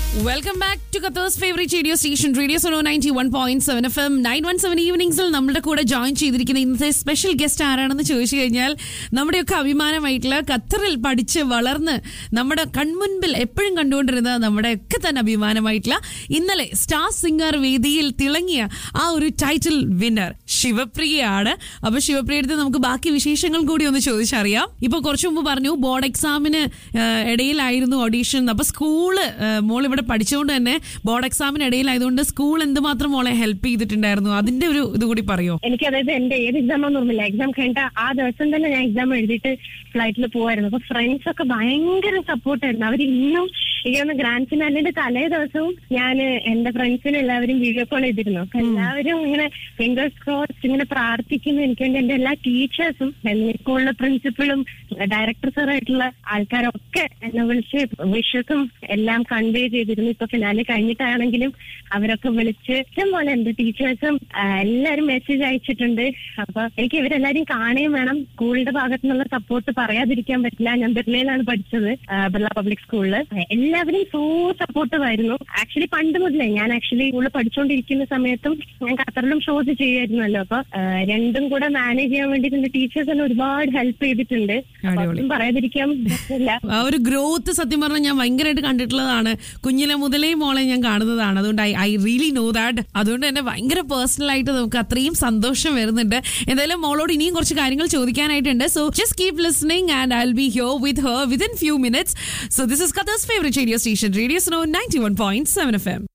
Welcome back to കത്തേഴ്സ് favourite radio station radio സോണോ ninety one point seven F M nine one seven ഈവനിങ്സിൽ നമ്മുടെ കൂടെ join ചെയ്തിരിക്കുന്ന ഇന്നത്തെ സ്പെഷ്യൽ ഗസ്റ്റ് ആരാണെന്ന് ചോദിച്ചു കഴിഞ്ഞാൽ നമ്മുടെയൊക്കെ അഭിമാനമായിട്ടുള്ള ഖത്തറിൽ പഠിച്ച് വളർന്ന് നമ്മുടെ കൺമുൻപിൽ എപ്പോഴും കണ്ടുകൊണ്ടിരുന്ന നമ്മുടെ ഒക്കെ തന്നെ അഭിമാനമായിട്ടുള്ള ഇന്നലെ സ്റ്റാർ സിംഗർ വേദിയിൽ തിളങ്ങിയ ആ ഒരു ടൈറ്റിൽ വിന്നർ ശിവപ്രിയയാണ് അപ്പൊ ശിവപ്രിയടുത്ത് നമുക്ക് ബാക്കി വിശേഷങ്ങൾ കൂടി ഒന്ന് ചോദിച്ചറിയാം ഇപ്പൊ കുറച്ചു മുമ്പ് പറഞ്ഞു ബോർഡ് എക്സാമിന് ഏഹ്, ഇടയിലായിരുന്നു ഓഡീഷൻ അപ്പൊ സ്കൂള് ഏഹ്, മോൾ ഇവിടെ പഠിച്ചുകൊണ്ട് തന്നെ ബോർഡ് എക്സാമിന് ഇടയിലായതുകൊണ്ട് സ്കൂൾ എന്തുമാത്രം മോളെ ഹെൽപ്പ് ചെയ്തിട്ടുണ്ടായിരുന്നു അതിന്റെ ഒരു ഇത് കൂടി പറയോ എനിക്ക് അതായത് എന്റെ ഏത് എക്സാം ഓർമ്മയില്ല എക്സാം കഴിഞ്ഞ ആ ദിവസം തന്നെ ഞാൻ എക്സാം എഴുതിയിട്ട് ഫ്ലൈറ്റിൽ പോവായിരുന്നു അപ്പൊ ഫ്രണ്ട്സ് ഒക്കെ ഭയങ്കര സപ്പോർട്ടായിരുന്നു അവർ ഇന്നും ഈ ഒന്ന് ഗ്രാൻഡ് ഫിനാലിന്റെ തലേ ദിവസവും ഞാൻ എന്റെ ഫ്രണ്ട്സിന് എല്ലാവരും വീഡിയോ കോൾ ചെയ്തിരുന്നു അപ്പൊ എല്ലാവരും ഇങ്ങനെ ഫിംഗേഴ്സ് ക്രോസ് ഇങ്ങനെ പ്രാർത്ഥിക്കുന്നു എനിക്ക് വേണ്ടി എന്റെ എല്ലാ ടീച്ചേഴ്സും സ്കൂളിലെ പ്രിൻസിപ്പളും ഡയറക്ടർ സാറായിട്ടുള്ള ആൾക്കാരൊക്കെ എന്നെ വിളിച്ച് വിഷസും എല്ലാം കൺവേ ചെയ്തിരുന്നു ഇപ്പൊ ഫിനാലെ കഴിഞ്ഞിട്ടാണെങ്കിലും അവരൊക്കെ വിളിച്ച് ഇഷ്ടം പോലെ എന്റെ ടീച്ചേഴ്സും എല്ലാരും മെസ്സേജ് അയച്ചിട്ടുണ്ട് അപ്പൊ എനിക്ക് ഇവരെല്ലാരും കാണുകയും വേണം സ്കൂളിന്റെ ഭാഗത്തു നിന്നുള്ള സപ്പോർട്ട് പറയാതിരിക്കാൻ പറ്റില്ല ഞാൻ ബിർലയിലാണ് പഠിച്ചത് ആ, ബിർള പബ്ലിക് സ്കൂളില് എല്ലാവരും സോ സപ്പോർട്ടീവ് ആയിരുന്നു ആക്ച്വലി പണ്ട് മുതലേ ഞാൻ ആക്ച്വലി സ്കൂളിൽ പഠിച്ചുകൊണ്ടിരിക്കുന്ന സമയത്തും ഞാൻ ഖത്തറിലും ഷോസ് ചെയ്യുമായിരുന്നല്ലോ അപ്പൊ ആ, രണ്ടും കൂടെ മാനേജ് ചെയ്യാൻ വേണ്ടിയിട്ട് എന്റെ ടീച്ചേഴ്സ് എന്നെ ഒരുപാട് ഹെൽപ്പ് ചെയ്തിട്ടുണ്ട് അപ്പൊ അടിപൊളി. ഒന്നും പറയാതിരിക്കാൻ പറ്റില്ല ആ ഒരു ഗ്രോത്ത് സത്യം പറഞ്ഞാൽ ഞാൻ ഭയങ്കരമായിട്ട് കണ്ടിട്ടുള്ളതാണ് കുഞ്ഞിലെ മുതലേ മോളെ ഞാൻ കാണുന്നതാണ് അതുകൊണ്ട് I I really know that അതുകൊണ്ട് തന്നെ ഭയങ്കര പേഴ്സണൽ ആയിട്ട് നമുക്ക് അത്രയും സന്തോഷം വരുന്നുണ്ട് എന്തായാലും മോളോട് ഇനിയും കുറച്ച് കാര്യങ്ങൾ ചോദിക്കാനായിട്ടുണ്ട് so just keep listening and I be here with her within few minutes so this is കത്തേഴ്സ് ഫേവറേറ്റ് റേഡിയോ സ്റ്റേഷൻ റേഡിയോ സ്നോ ninety one point seven F M